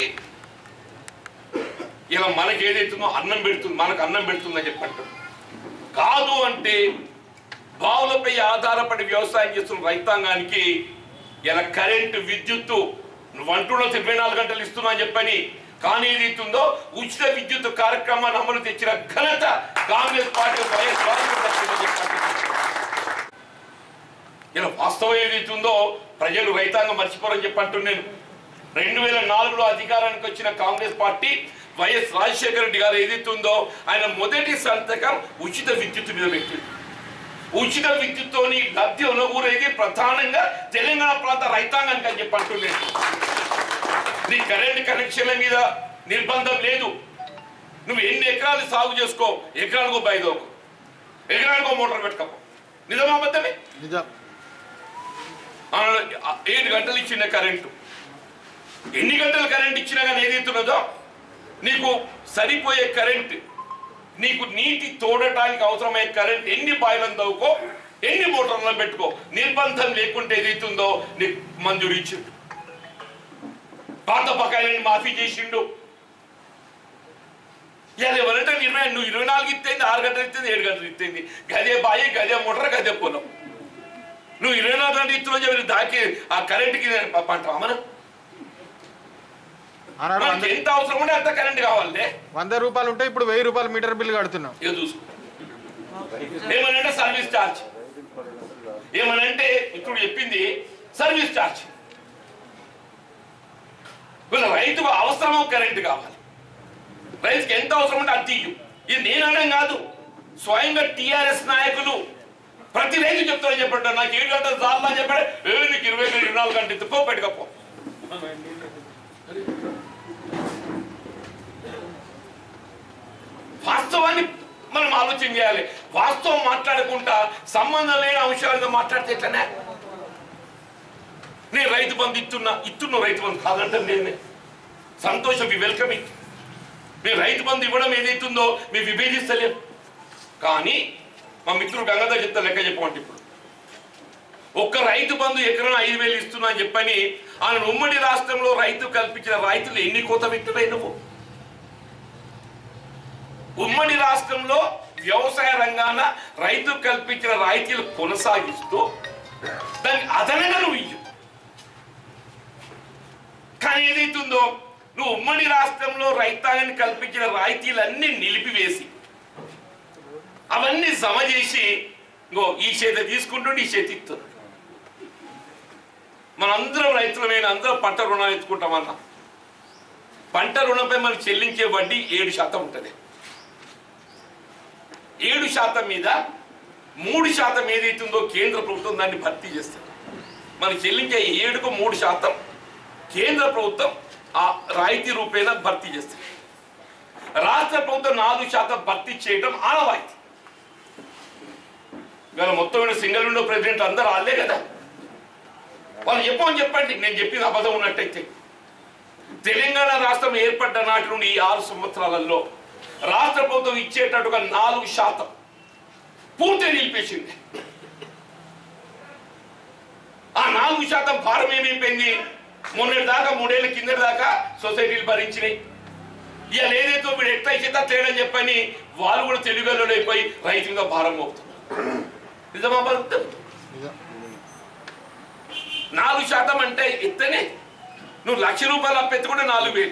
ఇలా మనకి ఏదైతుందో అన్నం పెడుతుంది మనకు అన్నం పెడుతుందని చెప్పండి కాదు అంటే బావులపై ఆధారపడి వ్యవసాయం చేస్తున్న రైతాంగానికి ఇలా కరెంటు విద్యుత్తు నువ్వు అంటున్నావు ఇరవై నాలుగు గంటలు ఇస్తున్నా అని చెప్పని కానీ ఏదైతుందో ఉచిత విద్యుత్ కార్యక్రమాన్ని అమలు తెచ్చిన ఘనత కాంగ్రెస్ పార్టీ వైఎస్ రాజశేఖర రెడ్డి చెప్పండి. ఇలా వాస్తవం ఏదైతుందో ప్రజలు రైతాంగం మర్చిపోరని చెప్పి అంటున్నాను రెండు వేల నాలుగులో అధికారానికి వచ్చిన కాంగ్రెస్ పార్టీ వైఎస్ రాజశేఖర రెడ్డి గారు ఏదైతుందో ఆయన మొదటి సంతకం ఉచిత విద్యుత్ మీద పెట్టింది ఉచిత విద్యుత్తోని లబ్ధి ఉనగూరేది ప్రధానంగా తెలంగాణ ప్రాంత రైతాంగానికి అని చెప్పి అంటున్నాను నీ కరెంట్ కనెక్షన్ల మీద నిర్బంధం లేదు నువ్వు ఎన్ని ఎకరాలు సాగు చేసుకో ఎకరాలకు బయదోకు ఎకరానికి మోటార్ పెట్టుకోపో నిజమా అబద్ధమే నిజం ఆ, ఏడు గంటలు ఇచ్చిన కరెంటు ఎన్ని గంటలు కరెంట్ ఇచ్చినా కానీ ఏదైతున్నదో నీకు సరిపోయే కరెంట్ నీకు నీటి తోడటానికి అవసరమయ్యే కరెంట్ ఎన్ని బాయిలను తవ్వుకో ఎన్ని మోటార్లను పెట్టుకో నిర్బంధం లేకుంటే ఏదైతుందో నీకు మంజూరు ఇచ్చిండు పాత బకాయిలని మాఫీ చేసిండు ఇలా ఎవరంటే ఇరవై నువ్వు ఇరవై నాలుగు ఇస్తుంది ఆరు గంటలు ఇస్తుంది ఏడు గంటలు ఇస్తుంది గదే బాయి గదే మోటార్ గదే పొలం నువ్వు ఇరవై నాలుగు గంటలు ఇస్తున్నావు చెప్పి దాకి ఆ కరెంట్కి పంట మనం ఆనాడు మనకి వంద ఎంత అవసరం ఉంటే అంత కరెంట్ కావాలి వంద రూపాయలు ఉంటే ఇప్పుడు వెయ్యి రూపాయలు మీటర్ బిల్ కడుతున్నాం ఇక చూసుకో ఏమనంటే సర్వీస్ ఛార్జ్ ఏమనంటే ఇప్పుడు చెప్పింది సర్వీస్ ఛార్జ్ వీళ్ళ రైతుకు అవసరమో కరెంట్ కావాలి రైతుకి ఎంత అవసరం ఉంటే అది ఇయ్యు ఇది నేను అనడం కాదు స్వయంగా టిఆర్ఎస్ నాయకులు ప్రతి రైతు చెప్తారని చెప్పండి నాకు ఏడు గంటలు చాలని చెప్పాడు ఏ నీకు ఇరవై ఇరవై నాలుగు గంటలు పో పెట్టుకపో మనం ఆలోచన చేయాలి వాస్తవం మాట్లాడకుండా సంబంధం లేని అంశాలతో మాట్లాడితే ఎట్లనే నేను రైతు బంధు ఇస్తున్నా ఇస్తున్నా రైతు బంధు కాదంటే నేను సంతోషం వి వెల్కమ్ ఇట్ మేము రైతు బంధు ఇవ్వడం ఏదైతుందో మేము విభేదిస్తలేం కానీ మా మిత్రుడు గంగాధర్ చెప్తా లెక్క చెప్పమంటే ఇప్పుడు ఒక్క రైతు బంధు ఎకరం ఐదు వేలు ఇస్తున్నా అని చెప్పని ఆయన ఉమ్మడి రాష్ట్రంలో రైతు కల్పించిన రైతులు ఎన్ని కోత వ్యక్తులై నువ్వు ఉమ్మడి రాష్ట్రంలో వ్యవసాయ రంగాన రైతు కల్పించిన రాయితీలు కొనసాగిస్తూ దానికి అదనంగా నువ్వు ఇయ్యు కానీ ఏదైతుందో నువ్వు ఉమ్మడి రాష్ట్రంలో రైతాంగాన్ని కల్పించిన రాయితీలన్నీ నిలిపివేసి అవన్నీ జమ చేసి ఇంకో ఈ చేత తీసుకుంటుండే ఈ చేతి ఇస్తుంది మనందరం రైతులమైన అందరం పంట రుణాలు ఎత్తుకుంటామన్నా పంట రుణంపై మనం చెల్లించే వడ్డీ ఏడు శాతం ఉంటుంది ఏడు శాతం మీద మూడు శాతం ఏదైతుందో కేంద్ర ప్రభుత్వం దాన్ని భర్తీ చేస్తుంది మనం చెల్లించే ఏడుకు మూడు శాతం కేంద్ర ప్రభుత్వం ఆ రాయితీ రూపేణ భర్తీ చేస్తుంది రాష్ట్ర ప్రభుత్వం నాలుగు శాతం భర్తీ చేయడం ఆనవాయితీ ఇవాళ మొత్తం సింగిల్ విండో ప్రెసిడెంట్ అందరూ వాళ్ళే కదా వాళ్ళు చెప్పమని చెప్పండి నేను చెప్పింది అబద్ధం ఉన్నట్టయితే తెలంగాణ రాష్ట్రం ఏర్పడ్డ నాటి నుండి ఈ ఆరు సంవత్సరాలలో రాష్ట్ర ప్రభుత్వం ఇచ్చేటట్టుగా నాలుగు శాతం పూర్తి నిలిపేసింది ఆ నాలుగు శాతం భారం ఏమైపోయింది మొన్నటి దాకా మూడేళ్ల కింద దాకా సొసైటీలు భరించినాయి ఇవాళ ఏదైతే వీడు ఎట్లా ఇచ్చేదా తేడని చెప్పని వాళ్ళు కూడా తెలుగులో అయిపోయి రైతు మీద భారం మోపుతున్నారు నిజమా అబద్ధం? నాలుగు శాతం అంటే ఎత్తనే నువ్వు లక్ష రూపాయలు అప్పెత్తుకుంటే నాలుగు వేలు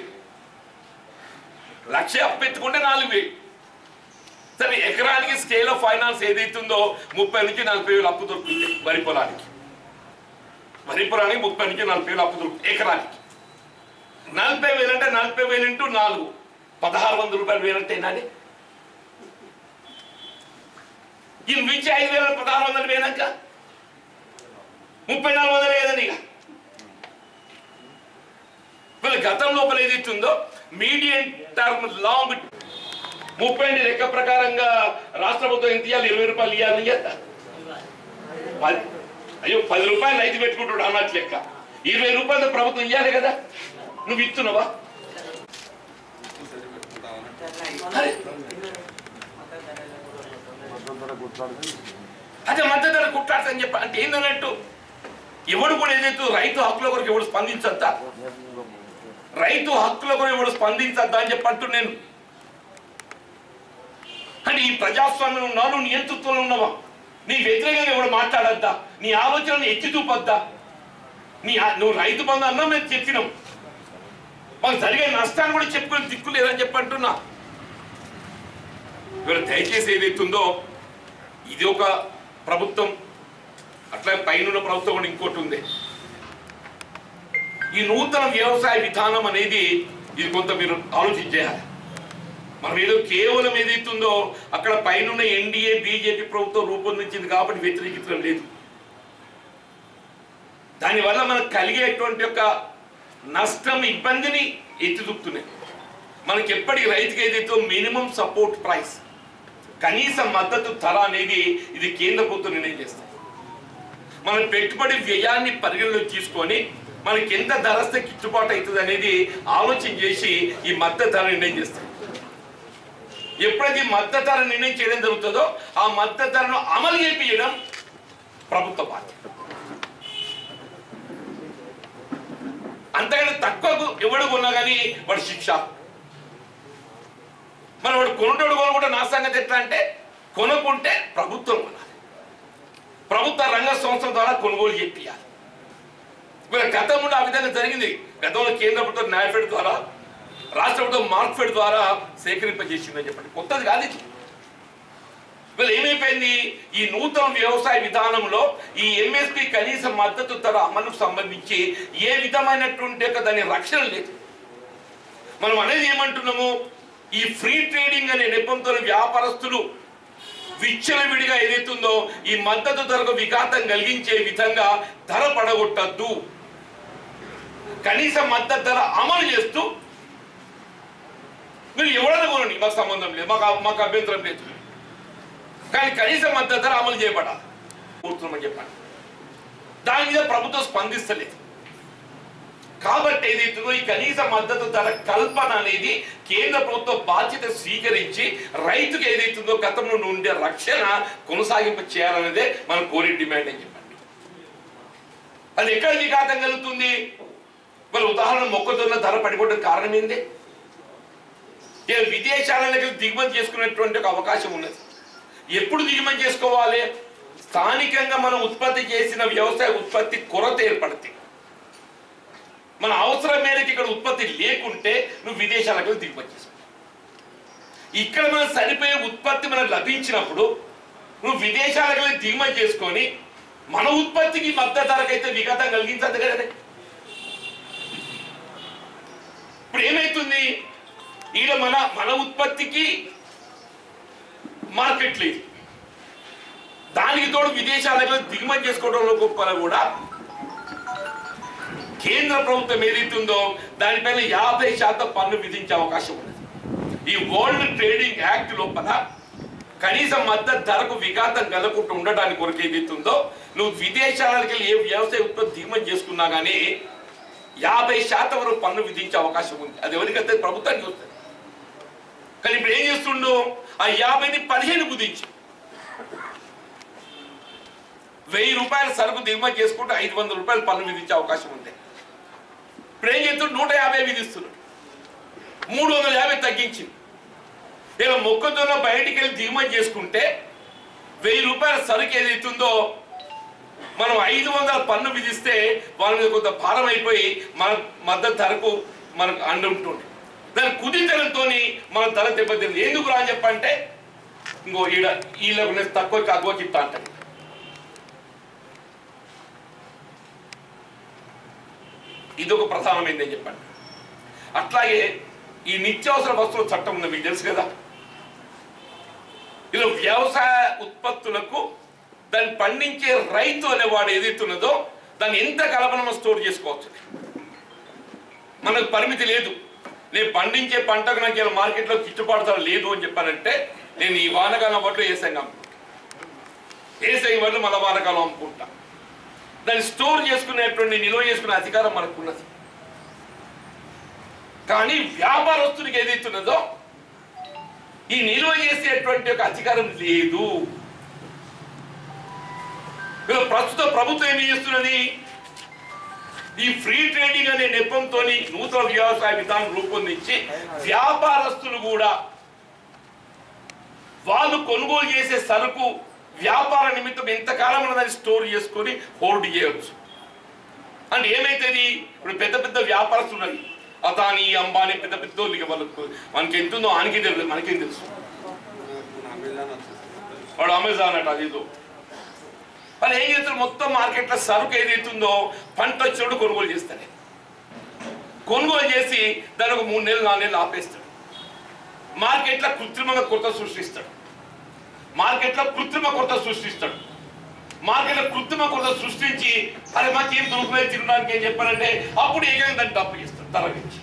లక్ష అప్పెత్తుకుంటే నాలుగు వేలు సరే ఎకరానికి స్కేల్ ఆఫ్ ఫైనాన్స్ ఏదైతుందో ముప్పై నుంచి నలభై వేలు అప్పు దొరుకుతుంది వరి పొలానికి వరి పొలానికి ముప్పై నుంచి నలభై వేలు అప్పు దొరుకుతుంది ఎకరానికి నలభై వేలు అంటే నలభై వేలు ఇంటూ నాలుగు పదహారు వందల రూపాయలు వేలంటే నాని ఈ నుంచి ఐదు వేల పదహారు వందలు వేయనాక ముప్పై నాలుగు వందలు ఏదని ఇక వీళ్ళ గతం లోపల ఏదైతుందో మీడియం టర్మ్ లాంగ్ ముప్పై ఎనిమిది లెక్క ప్రకారంగా రాష్ట్ర ప్రభుత్వం ఎంత ఇవ్వాలి ఇరవై రూపాయలు ఇవ్వాలని చెప్తా పది అయ్యో పది రూపాయలు రైతు పెట్టుకుంటాడు అన్నట్టు లెక్క ఇరవై రూపాయలు ప్రభుత్వం ఇవ్వాలి కదా నువ్వు ఇస్తున్నావా అరే, అదే మద్దతు ధర కుట్టాడని చెప్ప అంటే ఏందన్నట్టు ఎవడు కూడా ఏదైతే రైతు హక్కుల కొరకు ఎవడు స్పందించద్దా రైతు హక్కుల కొరకు ఎవడు స్పందించద్దా అని చెప్పి అంటూ నేను అంటే ఈ ప్రజాస్వామ్యం ఉన్నావు నువ్వు నియంతృత్వంలో ఉన్నావా నీ వ్యతిరేకంగా ఎవడు మాట్లాడద్దా నీ ఆలోచనను ఎత్తి చూపొద్దా నీ ఆ- నువ్వు రైతు బంధు అన్నా మేము చెప్పినాం మాకు జరిగే నష్టాన్ని కూడా చెప్పుకుని దిక్కు లేదని చెప్పి అంటున్నా ఇవాళ దయచేసి ఏదైతుందో ఇది ఒక ప్రభుత్వం అట్లా పైన ప్రభుత్వం కూడా ఇంకోటి ఉంది ఈ నూతన వ్యవసాయ విధానం అనేది ఇది కొంత మీరు ఆలోచించేయాలి మనం ఏదో కేవలం ఏదైతుందో అక్కడ పైన ఎన్డీఏ బీజేపీ ప్రభుత్వం రూపొందించింది కాబట్టి వ్యతిరేకించడం లేదు దానివల్ల మనకు కలిగేటువంటి యొక్క నష్టం ఇబ్బందిని ఎత్తి చూపుతున్నాయి మనకి ఎప్పటికి రైతుకి ఏదైతే మినిమం సపోర్ట్ ప్రైస్ కనీస మద్దతు ధర అనేది ఇది కేంద్ర ప్రభుత్వం నిర్ణయం చేస్తుంది మన పెట్టుబడి వ్యయాన్ని పరిగణలోకి తీసుకొని మనకి ఎంత ధర వస్తే గిట్టుబాటు అవుతుంది అనేది ఆలోచన చేసి ఈ మద్దతు ధర నిర్ణయం చేస్తాం ఎప్పుడైతే ఈ మద్దతు ధర నిర్ణయం చేయడం జరుగుతుందో ఆ మద్దతు ధరను అమలు చేపించడం ప్రభుత్వ బాధ్యత అంతకంటే తక్కువ ఎవడు కొన్నా కానీ వాడు శిక్ష మరి వాడు కొనుటోడు కొనుకుంటే నా సంగతి ఎట్లా అంటే కొనుక్కుంటే ప్రభుత్వం కొనాలి ప్రభుత్వ రంగ సంస్థల ద్వారా కొనుగోలు చేపియాలి వీళ్ళ గతం నుండి ఆ విధంగా జరిగింది గతంలో కేంద్ర ప్రభుత్వం న్యాయఫెడ్ ద్వారా రాష్ట్ర ప్రభుత్వం మార్క్ఫెడ్ ద్వారా సేకరింపజేసిందని చెప్పండి కొత్తది కాదు ఇది వీళ్ళు ఏమైపోయింది ఈ నూతన వ్యవసాయ విధానంలో ఈ ఎంఎస్పి కనీస మద్దతు ధర అమలుకు సంబంధించి ఏ విధమైనటువంటి యొక్క దాని రక్షణ లేదు మనం అనేది ఏమంటున్నాము ఈ ఫ్రీ ట్రేడింగ్ అనే నెపంతో వ్యాపారస్తులు విచ్చలవిడిగా ఏదైతుందో ఈ మద్దతు ధరకు విఘాతం కలిగించే విధంగా ధర పడగొట్టద్దు కనీస మద్దతు ధర అమలు చేస్తూ మీరు ఎవరైనా కొనండి మాకు సంబంధం లేదు మాకు మాకు అభ్యంతరం లేదు కానీ కనీస మద్దతు ధర అమలు చేయబడాలి కూర్చున్నామని చెప్పండి దాని మీద ప్రభుత్వం స్పందిస్తలేదు కాబట్టి ఏదైతుందో ఈ కనీస మద్దతు ధర కల్పన అనేది కేంద్ర ప్రభుత్వం బాధ్యత స్వీకరించి రైతుకు ఏదైతుందో గతంలో ఉండే రక్షణ కొనసాగింపు చేయాలనేదే మనం కోరి డిమాండ్ అని చెప్పండి అది ఎక్కడ విఘాతం కలుగుతుంది మరి ఉదాహరణ మొక్కజొన్న ధర పడిపోవడం కారణం ఏంది ఇక విదేశాలకు దిగుమతి చేసుకునేటువంటి ఒక అవకాశం ఉన్నది ఎప్పుడు దిగుమతి చేసుకోవాలి స్థానికంగా మనం ఉత్పత్తి చేసిన వ్యవసాయ ఉత్పత్తి కొరత ఏర్పడుతుంది మన అవసరం మేరకు ఇక్కడ ఉత్పత్తి లేకుంటే నువ్వు విదేశాలకు వెళ్ళి దిగుమతి చేసుకో ఇక్కడ మనం సరిపోయే ఉత్పత్తి మనకు లభించినప్పుడు నువ్వు విదేశాలకు వెళ్ళి దిగుమతి చేసుకొని మన ఉత్పత్తికి మద్దతు ధరకైతే విఘాతం కలిగించదు కదండి ఇప్పుడు ఏమైతుంది ఈడ మన మన ఉత్పత్తికి మార్కెట్ లేదు దానికి తోడు విదేశాలకు దిగుమతి చేసుకోవడంలో గొప్ప కూడా కేంద్ర ప్రభుత్వం ఏదైతుందో దానిపైన యాభై శాతం పన్ను విధించే అవకాశం ఉన్నది ఈ వరల్డ్ ట్రేడింగ్ యాక్ట్ లోపల కనీస మద్దతు ధరకు విఘాతం కలగకుండా ఉండడానికి కొరకు ఏదైతుందో నువ్వు విదేశాలకు వెళ్ళి ఏ వ్యవసాయ ఉత్పత్తి దిగుమతి చేసుకున్నా కానీ యాభై శాతం వరకు పన్ను విధించే అవకాశం ఉంది అది ఎవరికైతే ప్రభుత్వానికి వస్తుంది కానీ ఇప్పుడు ఏం చేస్తుండు ఆ యాభైని పదిహేను కుదించి వెయ్యి రూపాయల సరుకు దిగుమతి చేసుకుంటే ఐదు వందల రూపాయలు పన్ను విధించే అవకాశం ఉంది ఇప్పుడు ఏం చేస్తున్నాడు నూట యాభై విధిస్తున్నాడు మూడు వందల యాభై తగ్గించింది ఇలా మొక్కజొన్న బయటికి వెళ్ళి దిగుమతి చేసుకుంటే వెయ్యి రూపాయల సరుకు ఏదైతుందో మనం ఐదు వందల పన్ను విధిస్తే వాళ్ళ మీద కొంత భారం అయిపోయి మన మద్దతు ధరకు మనకు అండి ఉంటుంది దాన్ని కుదించడంతో మన ధర దెబ్బతింది ఎందుకు రా అని చెప్పంటే ఇంకో ఈడ వీళ్ళకు నేను తక్కువ తక్కువ చెప్తా అంటాను ఇది ఒక ప్రధానమైంది అని చెప్పండి అట్లాగే ఈ నిత్యావసర వస్తువుల చట్టం ఉంది మీకు తెలుసు కదా ఇలా వ్యవసాయ ఉత్పత్తులకు దాన్ని పండించే రైతు అనేవాడు ఏదైతే ఉన్నదో దాన్ని ఎంత కలపనమో స్టోర్ చేసుకోవచ్చు మనకు పరిమితి లేదు నేను పండించే పంటకు నాకు ఇలా మార్కెట్లో గిట్టుబాటు ధర లేదు అని చెప్పానంటే నేను ఈ వానకాలం వడ్లు ఏసంగా ఏసంగి వడ్లు మళ్ళీ వానకాలం అమ్ముకుంటా దాన్ని స్టోర్ చేసుకునేటువంటి నిల్వ చేసుకునే అధికారం మనకు ఉన్నది కానీ వ్యాపారస్తునికి ఏదైతే ఉన్నదో ఈ నిల్వ చేసేటువంటి ఒక అధికారం లేదు ఇలా ప్రస్తుత ప్రభుత్వం ఏమి చేస్తున్నది ఈ ఫ్రీ ట్రేడింగ్ అనే నెపంతో నూతన వ్యవసాయ విధానం రూపొందించి వ్యాపారస్తులు కూడా వాళ్ళు కొనుగోలు చేసే సరుకు వ్యాపార నిమిత్తం ఎంతకాలం దాన్ని స్టోర్ చేసుకొని హోల్డ్ చేయవచ్చు అంటే ఏమైతుంది ఇప్పుడు పెద్ద పెద్ద వ్యాపారస్తులు ఉన్నది అదాని అంబానీ పెద్ద పెద్ద వాళ్ళు ఇక వాళ్ళకు మనకి ఎంత ఉందో ఆయనకి తెలియదు మనకేం తెలుసు వాడు అమెజాన్ అట అది ఇదో. వాళ్ళు ఏం చేస్తారు మొత్తం మార్కెట్లో సరుకు ఏదైతుందో పంట వచ్చినప్పుడు కొనుగోలు చేస్తాడు కొనుగోలు చేసి దాని ఒక మూడు నెలలు నాలుగు నెలలు ఆపేస్తాడు మార్కెట్లో కృత్రిమంగా కొత్త సృష్టిస్తాడు మార్కెట్లో కృత్రిమ కొత్త సృష్టిస్తాడు మార్కెట్లో కృత్రిమ కొత్త సృష్టించి అది మాకు ఏం దొరుకుతుంది తినడానికి ఏం చెప్పారంటే అప్పుడు ఏకంగా దాన్ని డబ్బు ఇస్తాడు తరలించి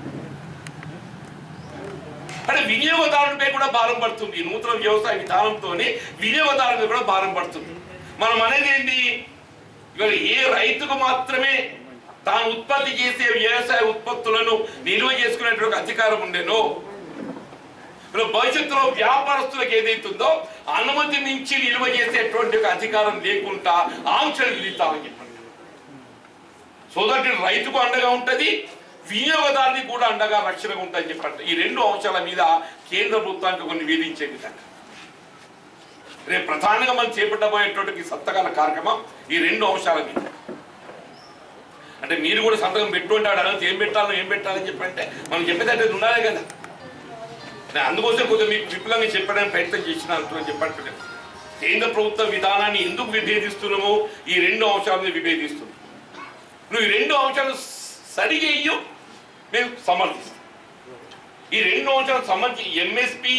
అంటే వినియోగదారునిపై కూడా భారం పడుతుంది ఈ నూతన వ్యవసాయ విధానంతో వినియోగదారునిపై కూడా భారం పడుతుంది మనం అనేది ఏంటి ఇవాళ ఏ రైతుకు మాత్రమే తాను ఉత్పత్తి చేసే వ్యవసాయ ఉత్పత్తులను నిల్వ చేసుకునేటువంటి అధికారం ఉండేనో ఇప్పుడు భవిష్యత్తులో వ్యాపారస్తులకు ఏదైతుందో అనుమతి మించి నిల్వ చేసేటువంటి ఒక అధికారం లేకుండా ఆంక్షలు విధిస్తామని చెప్పండి సో దట్ రైతుకు అండగా ఉంటది వినియోగదారునికి కూడా అండగా రక్షణగా ఉంటుందని చెప్పండి ఈ రెండు అంశాల మీద కేంద్ర ప్రభుత్వానికి కొన్ని వేధించే విధంగా రేపు ప్రధానంగా మనం చేపట్టబోయేటువంటి ఈ సత్తకాల కార్యక్రమం ఈ రెండు అంశాల మీద అంటే మీరు కూడా సంతకం పెట్టుకుంటే అడగచ్చు ఏం పెట్టాలో ఏం పెట్టాలని చెప్పంటే మనం చెప్పేదంటే అది ఉండాలి కదా నేను అందుకోసం కొంచెం మీకు విపులంగా చెప్పడానికి ప్రయత్నం చేసిన అని చెప్పంటున్నాను కేంద్ర ప్రభుత్వ విధానాన్ని ఎందుకు విభేదిస్తున్నామో ఈ రెండు అంశాలను విభేదిస్తున్నాం నువ్వు ఈ రెండు అంశాలు సరిగెయ్యు మేము సమర్థిస్తాం ఈ రెండు అంశాలు సంబంధించి ఎంఎస్పి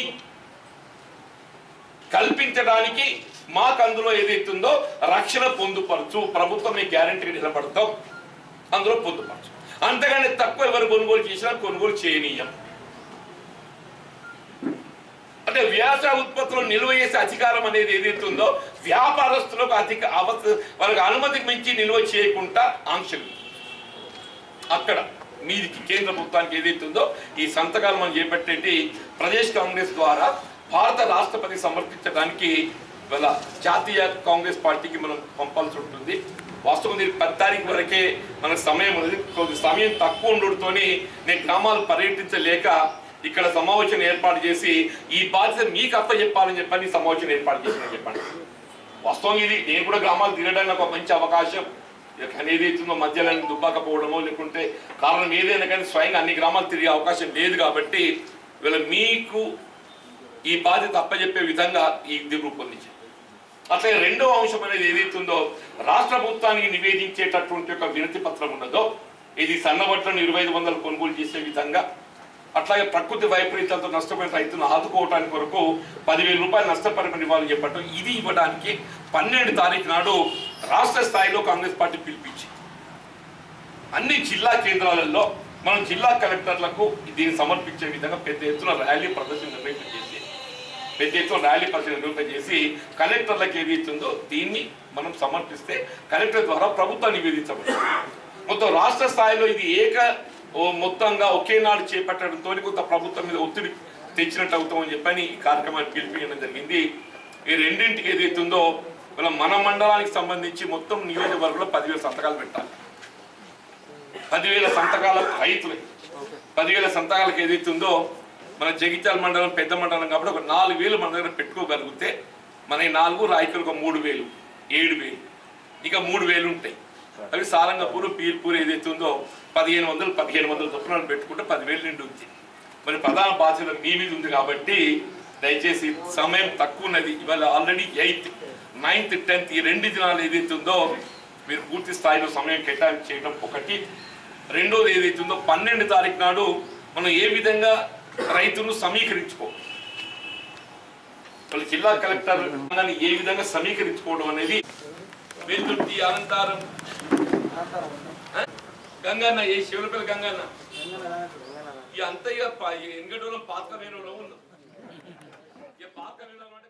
కల్పించడానికి మాకు అందులో ఏదైతుందో రక్షణ పొందుపరచు ప్రభుత్వం మీ గ్యారంటీ నిలబడతాం అందులో పొందుపరచు అంతగానే తక్కువ ఎవరు కొనుగోలు చేసినా కొనుగోలు చేయనీయం అంటే వ్యవసాయ ఉత్పత్తులను నిల్వ చేసే అధికారం అనేది ఏదైతే ఉందో వ్యాపారస్తులకు అధిక అవస వాళ్ళకి అనుమతికి మించి నిల్వ చేయకుండా ఆంక్షలు అక్కడ మీదికి కేంద్ర ప్రభుత్వానికి ఏదైతే ఉందో ఈ సంతకాలు మనం చేపట్టేటి ప్రదేశ్ కాంగ్రెస్ ద్వారా భారత రాష్ట్రపతి సమర్పించడానికి ఇవాళ జాతీయ కాంగ్రెస్ పార్టీకి మనం పంపాల్సి ఉంటుంది వాస్తవం దీనికి పది తారీఖు వరకే మనకు సమయం ఉన్నది కొద్ది సమయం తక్కువ ఉండడంతోని నేను గ్రామాలు పర్యటించలేక ఇక్కడ సమావేశం ఏర్పాటు చేసి ఈ బాధ్యత మీకు అప్ప చెప్పాలని చెప్పని ఈ సమావేశం ఏర్పాటు చేసిన చెప్పండి వాస్తవం ఇది నేను కూడా గ్రామాలు తిరగడానికి నాకు ఒక మంచి అవకాశం ఇక కానీ ఏదైతుందో మధ్యలో దుబ్బాకపోవడమో లేకుంటే కారణం ఏదైనా కానీ స్వయంగా అన్ని గ్రామాలు తిరిగే అవకాశం లేదు కాబట్టి వీళ్ళ మీకు ఈ బాధ్యత అప్పచెప్పే విధంగా ఈ ఇది రూపొందించారు అట్లే రెండో అంశం అనేది ఏదైతుందో రాష్ట్ర ప్రభుత్వానికి నివేదించేటటువంటి ఒక వినతి పత్రం ఉన్నదో ఇది సన్నబట్లను ఇరవై ఐదు వందలు కొనుగోలు చేసే విధంగా అట్లాగే ప్రకృతి వైపరీత్యాలతో నష్టపోయిన రైతులను ఆదుకోవడానికి కొరకు పదివేల రూపాయలు నష్టపరిమితి ఇవ్వాలని చెప్పటం ఇది ఇవ్వడానికి పన్నెండు తారీఖు నాడు రాష్ట్ర స్థాయిలో కాంగ్రెస్ పార్టీ పిలిపించి అన్ని జిల్లా కేంద్రాలలో మనం జిల్లా కలెక్టర్లకు దీన్ని సమర్పించే విధంగా పెద్ద ఎత్తున ర్యాలీ ప్రదర్శన నిర్వహింప చేసి పెద్ద ఎత్తున ర్యాలీ ప్రదర్శన నిర్వహింప చేసి కలెక్టర్లకు ఏదైతుందో దీన్ని మనం సమర్పిస్తే కలెక్టర్ ద్వారా ప్రభుత్వం నివేదించబడుతుంది మొత్తం రాష్ట్ర స్థాయిలో ఇది ఏక ఓ మొత్తంగా ఒకే నాడు చేపట్టడంతో కొంత ప్రభుత్వం మీద ఒత్తిడి తెచ్చినట్టు అవుతామని చెప్పని ఈ కార్యక్రమాన్ని పిలిపించడం జరిగింది ఈ రెండింటికి ఏదైతుందో ఇలా మన మండలానికి సంబంధించి మొత్తం నియోజకవర్గంలో పదివేల సంతకాలు పెట్టాలి పదివేల సంతకాల రైతులు పదివేల సంతకాలకు ఏదైతుందో మన జగిత్యాల మండలం పెద్ద మండలం కాబట్టి ఒక నాలుగు వేలు మన దగ్గర పెట్టుకోగలిగితే మన ఈ నాలుగు రాయకులు ఒక మూడు వేలు ఏడు వేలు ఇక మూడు వేలు ఉంటాయి అవి సారంగపూర్ పీర్పూర్ ఏదైతే ఉందో పదిహేను వందలు పదిహేను వందల చొప్పున పెట్టుకుంటే పదివేలు నిండి ఉంది మరి ప్రధాన బాధ్యత మీ మీద ఉంది కాబట్టి దయచేసి సమయం తక్కువ ఉన్నది ఇవాళ ఆల్రెడీ ఎయిత్ నైన్త్ టెన్త్ ఈ రెండు దినాలు ఏదైతే ఉందో మీరు పూర్తి స్థాయిలో సమయం కేటాయింపు చేయడం ఒకటి రెండోది ఏదైతే ఉందో పన్నెండు తారీఖు నాడు మనం ఏ విధంగా రైతును సమీకరించుకో వాళ్ళ జిల్లా కలెక్టర్ దాన్ని ఏ విధంగా సమీకరించుకోవడం అనేది వెల్దుర్తి అనంతారం ఆ? గంగన్న ఏ శివలపల్లి గంగన్న ఈ అంత ఇక ఎంగడూరం పాతకమైన ఉన్నాం ఇక పాతకమైన